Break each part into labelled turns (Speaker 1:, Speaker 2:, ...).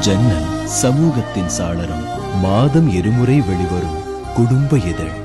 Speaker 1: ஜன்னல் சமூகத்தின் சாளரம் மாதம் இருமுறை வெளிவரும் குடும்ப இதழ்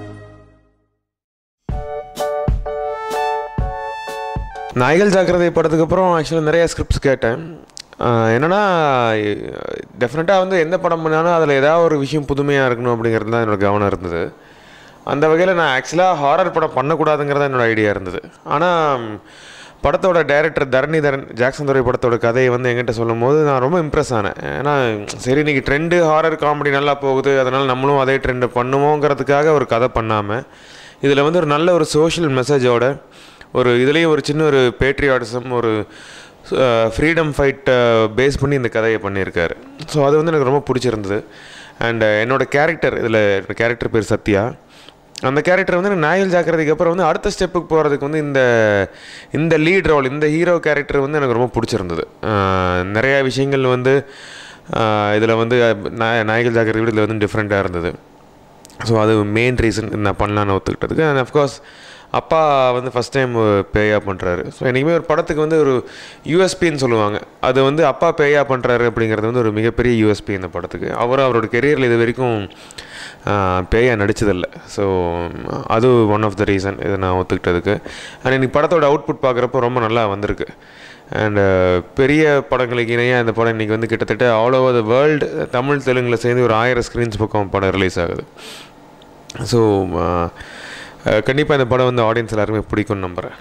Speaker 2: நாய்கள் ஜாக்கிரதை படத்துக்கு அப்புறம் ஆக்சுவலாக நிறைய ஸ்கிரிப்ட்ஸ் கேட்டேன் ஆஹ் என்னன்னா டெஃபினட்டாக வந்து எந்த படம் பண்ணாலும் அதில் ஏதாவது ஒரு விஷயம் புதுமையாக இருக்கணும் அப்படிங்கிறது தான் என்னோட கவனம் இருந்தது அந்த வகையில் நான் ஆக்சுவலாக ஹாரர் படம் பண்ணக்கூடாதுங்கிறது என்னோட ஐடியா இருந்தது ஆனால் படத்தோட டைரக்டர் தரணிதரன் ஜாக்சன் துறை படத்தோட கதையை வந்து என்கிட்ட சொல்லும் போது நான் ரொம்ப இம்ப்ரெஸ் ஆனேன் ஏன்னா சரி இன்னைக்கு ட்ரெண்டு ஹாரர் காமெடி நல்லா போகுது அதனால் நம்மளும் அதே ட்ரெண்டு பண்ணுவோங்கிறதுக்காக ஒரு கதை பண்ணாமல் இதில் வந்து ஒரு நல்ல ஒரு சோஷியல் மெசேஜோட ஒரு இதுலேயும் ஒரு சின்ன ஒரு பேட்ரியாட்டிசம் ஒரு ஃப்ரீடம் ஃபைட்டை பேஸ் பண்ணி இந்த கதையை பண்ணியிருக்காரு ஸோ அது வந்து எனக்கு ரொம்ப பிடிச்சிருந்தது அண்ட் என்னோட கேரக்டர் இதில் என்னோட கேரக்டர் பேர் சத்யா அந்த கேரக்டர் வந்து எனக்கு நாயல் ஜாக்கிரதைக்கு அப்புறம் வந்து அடுத்த ஸ்டெப்புக்கு போகிறதுக்கு வந்து இந்த இந்த லீட் ரோல் இந்த ஹீரோ கேரக்டர் வந்து எனக்கு ரொம்ப பிடிச்சிருந்தது ஆஹ் நிறையா விஷயங்கள் வந்து இதில் வந்து நாய நாயகல் ஜாக்கிரதை விட இதில் வந்து டிஃப்ரெண்ட்டாக இருந்தது ஸோ அது மெயின் ரீசன் நான் பண்ணலான்னு ஒத்துக்கிட்டதுக்கு அண்ட் அஃப்கோர்ஸ் அப்பா வந்து ஃபஸ்ட் டைம் பேயாக பண்ணுறாரு ஸோ என்றைக்குமே ஒரு படத்துக்கு வந்து ஒரு யூஎஸ்பின்னு சொல்லுவாங்க அது வந்து அப்பா பேயாக பண்ணுறாரு அப்படிங்கிறது வந்து ஒரு மிகப்பெரிய யூஎஸ்பி இந்த படத்துக்கு அவர் அவரோட கெரியரில் இது வரைக்கும் பேயாக நடிச்சதில்லை ஸோ அது ஒன் ஆஃப் த ரீசன் இதை நான் ஒத்துக்கிட்டதுக்கு அண்ட் இன்னைக்கு படத்தோட அவுட்புட் பார்க்குறப்போ ரொம்ப நல்லா வந்திருக்கு அண்ட் பெரிய படங்களுக்கு இணையாக இந்த படம் இன்றைக்கி வந்து கிட்டத்தட்ட all over the world Tamil தெலுங்கில் சேர்ந்து ஒரு ஆயிரம் ஸ்க்ரீன்ஸ் பக்கம் படம் ரிலீஸ் ஆகுது ஸோ கண்டிப்பாக இந்த படம் வந்து ஆடியன்ஸ் எல்லாருமே பிடிக்கும்னு நம்புகிறேன்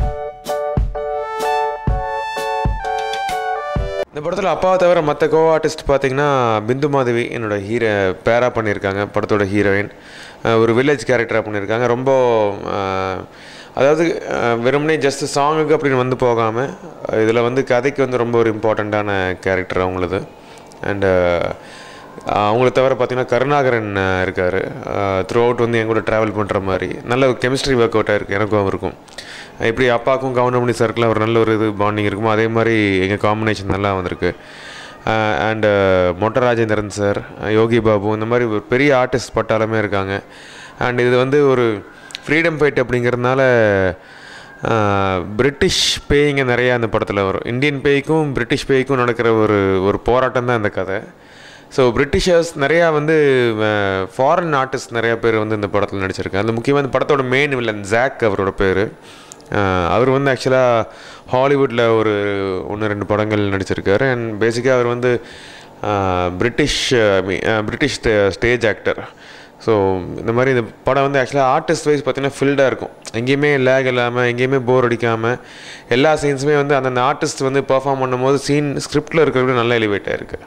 Speaker 2: இந்த படத்தில் அப்பாவை தவிர மற்ற கோ ஆர்டிஸ்ட் பார்த்தீங்கன்னா பிந்து மாதவி என்னோட ஹீரோ பேரா பண்ணியிருக்காங்க படத்தோட ஹீரோயின் ஒரு வில்லேஜ் கேரக்டராக பண்ணியிருக்காங்க ரொம்ப அஹ், அதாவது அஹ், வெறுமனே ஜஸ்ட் சாங்குக்கு அப்படின்னு வந்து போகாமல் இதில் வந்து கதைக்கு வந்து ரொம்ப ஒரு இம்பார்ட்டண்ட்டான கேரக்டர் அவங்களது அண்டு அவங்கள தவிர பார்த்தீங்கன்னா கருணாகரன் இருக்கார் த்ரூ அவுட் வந்து என் கூட ட்ராவல் பண்ணுற மாதிரி நல்ல கெமிஸ்ட்ரி ஒர்க் அவுட்டாக இருக்குது எனக்கும் அவருக்கும் எப்படி அப்பாவுக்கும் கவுண்டமணி சர்க்கில் ஒரு நல்ல ஒரு இது பாண்டிங் இருக்குமோ அதே மாதிரி எங்கள் காம்பினேஷன் நல்லா வந்திருக்கு அண்டு மொட்ட ராஜேந்திரன் சார் யோகி பாபு இந்த மாதிரி ஒரு பெரிய ஆர்டிஸ்ட் பட்டாலுமே இருக்காங்க அண்ட் இது வந்து ஒரு ஃப்ரீடம் ஃபைட் அப்படிங்கிறதுனால பிரிட்டிஷ் பேய்ங்க நிறையா அந்த படத்தில் வரும் இந்தியன் பேய்க்கும் பிரிட்டிஷ் பேய்க்கும் நடக்கிற ஒரு ஒரு போராட்டம் தான் இந்த கதை ஸோ பிரிட்டிஷர்ஸ் நிறையா வந்து ஃபாரின் ஆர்டிஸ்ட் நிறையா பேர் வந்து இந்த படத்தில் நடிச்சிருக்காங்க அந்த முக்கியமாக இந்த படத்தோட மெயின் வில்லன் ஜாக் அவரோட பேர் அவர் வந்து ஆக்சுவலாக ஹாலிவுட்டில் ஒரு ஒன்று ரெண்டு படங்கள் நடிச்சிருக்காரு அண்ட் பேசிக்காக அவர் வந்து British British stage actor so இந்த மாதிரி இந்த படம் வந்து ஆக்சுவலாக ஆர்டிஸ்ட் வைஸ் பார்த்தீங்கன்னா ஃபில்டாக இருக்கும் எங்கேயுமே லேக் இல்லாமல் எங்கேயுமே போர் அடிக்காமல் எல்லா சீன்ஸுமே வந்து அந்தந்த ஆர்டிஸ்ட் வந்து பெர்ஃபார்ம் பண்ணும்போது சீன் ஸ்கிரிப்டில் இருக்கிறது நல்ல எலிவேட் ஆயிருக்கு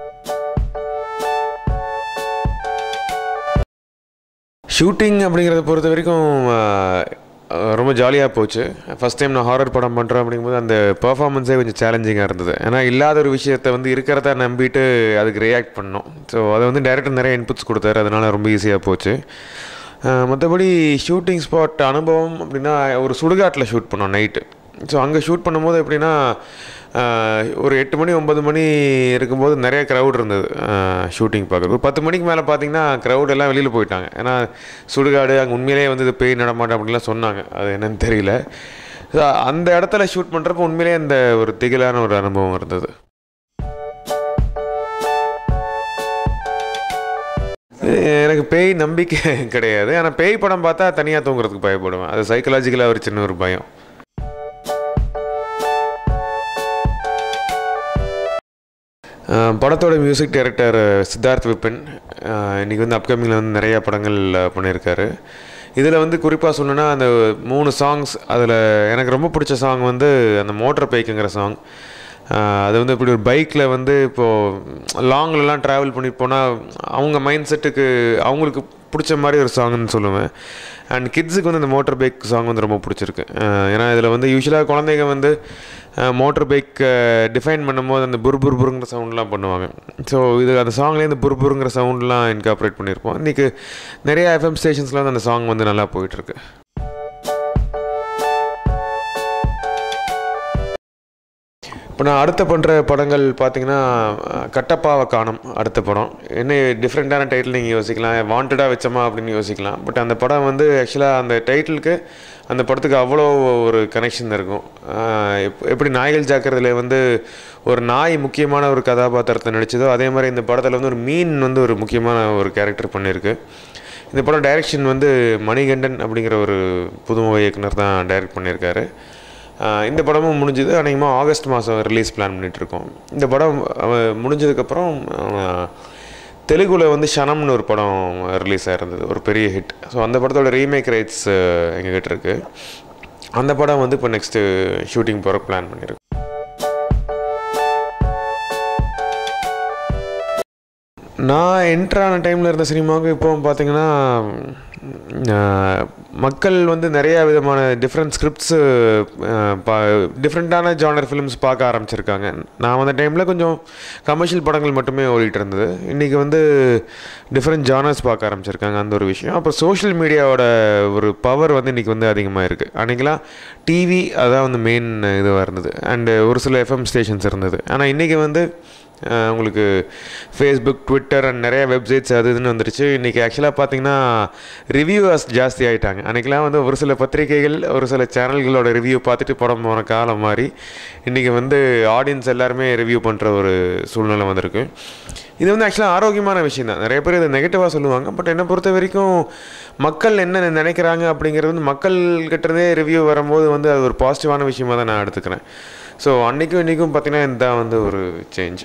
Speaker 2: ஷூட்டிங் அப்படிங்கிறத பொறுத்த வரைக்கும் ஆஹ், ஆஹ், ரொம்ப ஜாலியாக போச்சு ஃபஸ்ட் டைம் நான் ஹாரர் படம் பண்ணுறேன் அப்படிங்கும்போது அந்த பெர்ஃபார்மன்ஸே கொஞ்சம் சேலஞ்சிங்காக இருந்தது ஏன்னா இல்லாத ஒரு விஷயத்தை வந்து இருக்கிறத நம்பிட்டு அதுக்கு ரியாக்ட் பண்ணோம் ஸோ அதை வந்து டேரக்டர் நிறைய இன்புட்ஸ் கொடுத்தாரு அதனால் ரொம்ப ஈஸியாக போச்சு ஆஹ், மற்றபடி ஷூட்டிங் ஸ்பாட் அனுபவம் அப்படின்னா ஒரு சுடுகாட்டில் ஷூட் பண்ணோம் நைட்டு ஸோ அங்கே ஷூட் பண்ணும்போது எப்படின்னா ஆஹ், ஒரு எட்டு மணி ஒம்பது மணி இருக்கும்போது நிறைய க்ரௌட் இருந்தது ஷூட்டிங் பார்க்குறது ஒரு பத்து மணிக்கு மேலே பார்த்தீங்கன்னா க்ரௌட் எல்லாம் வெளியில் போயிட்டாங்க ஏன்னா சுடுகாடு அங்கே உண்மையிலேயே வந்து இது பேய் நடமாட்டம் அப்படின்லாம் சொன்னாங்க அது என்னன்னு தெரியல So, அந்த இடத்துல ஷூட் பண்ணுறப்போ உண்மையிலேயே அந்த ஒரு திகிலான ஒரு அனுபவம் இருந்தது எனக்கு பேய் நம்பிக்கை கிடையாது ஆனால் பேய் படம் பார்த்தா தனியாக தூங்குறதுக்கு பயப்படுவேன் அது சைக்கலாஜிக்கலாக ஒரு சின்ன ஒரு பயம் அஹ் படத்தோட மியூசிக் டைரக்டர் சித்தார்த் விபின் அஹ் இன்னைக்கு வந்து அப்கமிங்கில் வந்து நிறைய படங்கள் அஹ், பண்ணியிருக்காரு இதில் வந்து குறிப்பாக சொல்லணும்னா அந்த மூணு சாங்ஸ் அதில் எனக்கு ரொம்ப பிடிச்ச சாங் வந்து அந்த மோட்டர் பைக்குங்கிற சாங் அது வந்து இப்படி ஒரு பைக்கில் வந்து இப்போது லாங்லலாம் ட்ராவல் பண்ணிட்டு போனால் அவங்க மைண்ட் செட்டுக்கு அவங்களுக்கு பிடிச்ச மாதிரி ஒரு சாங்னு சொல்லுவேன் அண்ட் கிட்ஸுக்கு வந்து இந்த மோட்டர் பைக் சாங் வந்து ரொம்ப பிடிச்சிருக்கு அஹ் ஏன்னா இதில் வந்து யூஸ்வலாக குழந்தைங்க வந்து மோட்டர் பைக் டிஃபைன் பண்ணும்போது அந்த புர் புர் புருங்கிற சவுண்ட்லாம் பண்ணுவாங்க ஸோ இது அந்த சாங்லேயே இந்த புர் புருங்கிற சவுண்ட்லாம் இன்காப்ரேட் பண்ணியிருப்போம் இன்றைக்கி நிறைய எஃப்எம் ஸ்டேஷன்ஸில் வந்து அந்த சாங் வந்து நல்லா போயிட்டுருக்கு இப்போ நான் அடுத்த பண்ணுற படங்கள் பார்த்தீங்கன்னா அஹ், கட்டப்பாவை காணும் அடுத்த படம் என்ன டிஃப்ரெண்ட்டான டைட்டில் நீங்கள் யோசிக்கலாம் வாண்டடாக வச்சோமா அப்படின்னு யோசிக்கலாம் பட் அந்த படம் வந்து ஆக்சுவலாக அந்த டைட்டிலுக்கு அந்த படத்துக்கு அவ்வளோ ஒரு கனெக்ஷன் இருக்கும் ஆஹ் எப்- எப்படி நாய்கள் ஜாக்கிரதையில் வந்து ஒரு நாய் முக்கியமான ஒரு கதாபாத்திரத்தை நடிச்சதோ அதே மாதிரி இந்த படத்தில் வந்து ஒரு மீன் வந்து ஒரு முக்கியமான ஒரு கேரக்டர் பண்ணியிருக்கு இந்த படம் டைரக்ஷன் வந்து மணிகண்டன் அப்படிங்கிற ஒரு புதுமுக இயக்குனர் தான் டைரக்ட் பண்ணியிருக்காரு ஆஹ் இந்த படமும் முடிஞ்சது அநேகமாக ஆகஸ்ட் மாதம் ரிலீஸ் பிளான் பண்ணிகிட்ருக்கோம் இந்த படம் அஹ், முடிஞ்சதுக்கப்புறம் அஹ், தெலுங்குல வந்து ஷனம்னு ஒரு படம் ரிலீஸ் ஆயிருந்தது ஒரு பெரிய ஹிட் ஸோ அந்த படத்தோட ரீமேக் ரைட்ஸ் எங்ககிட்ட இருக்குது அந்த படம் வந்து இப்போ நெக்ஸ்ட்டு ஷூட்டிங் போகிற பிளான் பண்ணியிருக்கோம் நான் என்ட்ரான டைமில் இருந்த சினிமாவுக்கு இப்போ பார்த்தீங்கன்னா ஆஹ், மக்கள் வந்து நிறையா விதமான டிஃப்ரெண்ட் ஸ்கிரிப்ட்ஸு பா டிஃப்ரெண்ட்டான ஜானர் ஃபிலிம்ஸ் பார்க்க ஆரம்பிச்சிருக்காங்க நான் வந்த டைமில் கொஞ்சம் கமர்ஷியல் படங்கள் மட்டுமே ஓடிட்டு இருந்தது இன்றைக்கி வந்து டிஃப்ரெண்ட் ஜானர்ஸ் பார்க்க ஆரம்பிச்சிருக்காங்க அந்த ஒரு விஷயம் அப்புறம் சோஷியல் மீடியாவோட ஒரு பவர் வந்து இன்றைக்கி வந்து அதிகமாக இருக்குது அன்றைக்கெலாம் டிவி அதான் வந்து மெயின் இதுவாக இருந்தது அண்டு ஒரு சில எஃப்எம் ஸ்டேஷன்ஸ் இருந்தது ஆனால் இன்றைக்கி வந்து அஹ் உங்களுக்கு ஃபேஸ்புக் ட்விட்டர் அண்ட் நிறைய வெப்சைட்ஸ் அது இதுன்னு வந்துருச்சு இன்றைக்கி ஆக்சுவலாக பார்த்தீங்கன்னா ரிவ்யூவர்ஸ் ஜாஸ்தி ஆகிட்டாங்க அன்றைக்கெலாம் வந்து ஒரு சில பத்திரிகைகள் ஒரு சில சேனல்களோட ரிவ்யூ பார்த்துட்டு படம் போன காலம் மாதிரி இன்றைக்கி வந்து ஆடியன்ஸ் எல்லாருமே ரிவ்யூ பண்ணுற ஒரு சூழ்நிலை வந்திருக்கு இது வந்து ஆக்சுவலாக ஆரோக்கியமான விஷயம் தான் நிறைய பேர் இதை நெகட்டிவாக சொல்லுவாங்க பட் என்னை பொறுத்த வரைக்கும் மக்கள் என்ன நினைக்கிறாங்க அப்படிங்கிறது வந்து மக்கள்கிட்டருந்தே ரிவ்யூ வரும்போது வந்து அது ஒரு பாசிட்டிவான விஷயமா தான் நான் எடுத்துக்கிறேன் ஸோ அன்றைக்கும் இன்றைக்கும் பார்த்தீங்கன்னா இதுதான் வந்து ஒரு சேஞ்ச்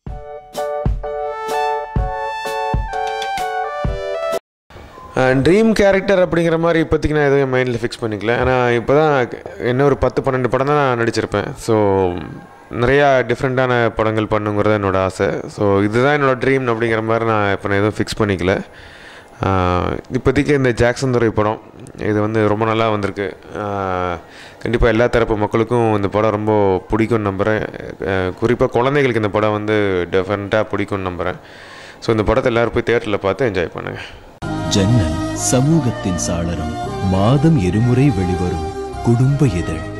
Speaker 2: ட்ரீம் கேரக்டர் அப்படிங்கிற மாதிரி இப்போதைக்கு நான் எதுவும் மைண்டில் ஃபிக்ஸ் பண்ணிக்கல ஆனால் இப்போ தான் என்ன ஒரு பத்து பன்னெண்டு படம் தான் நான் நடிச்சிருப்பேன் ஸோ நிறையா டிஃப்ரெண்ட்டான படங்கள் பண்ணுங்கிறது என்னோட ஆசை ஸோ இதுதான் என்னோட ட்ரீம் அப்படிங்கிற மாதிரி நான் இப்போ நான் எதுவும் ஃபிக்ஸ் பண்ணிக்கல ஆஹ் இப்போதைக்கு இந்த ஜாக்சன் துறை படம் இது வந்து ரொம்ப நல்லா வந்திருக்கு கண்டிப்பாக எல்லா தரப்பு மக்களுக்கும் இந்த படம் ரொம்ப பிடிக்கும்னு நம்புகிறேன் குறிப்பாக குழந்தைகளுக்கு இந்த படம் வந்து டெஃபினட்டாக பிடிக்கும்னு நம்புகிறேன் ஸோ இந்த படத்தை எல்லோரும் போய் தேட்டரில் பார்த்து என்ஜாய் பண்ணுங்கள்
Speaker 1: ஜன்னல் சமூகத்தின் சாளரம் மாதம் இருமுறை வெளிவரும் குடும்ப இதழ்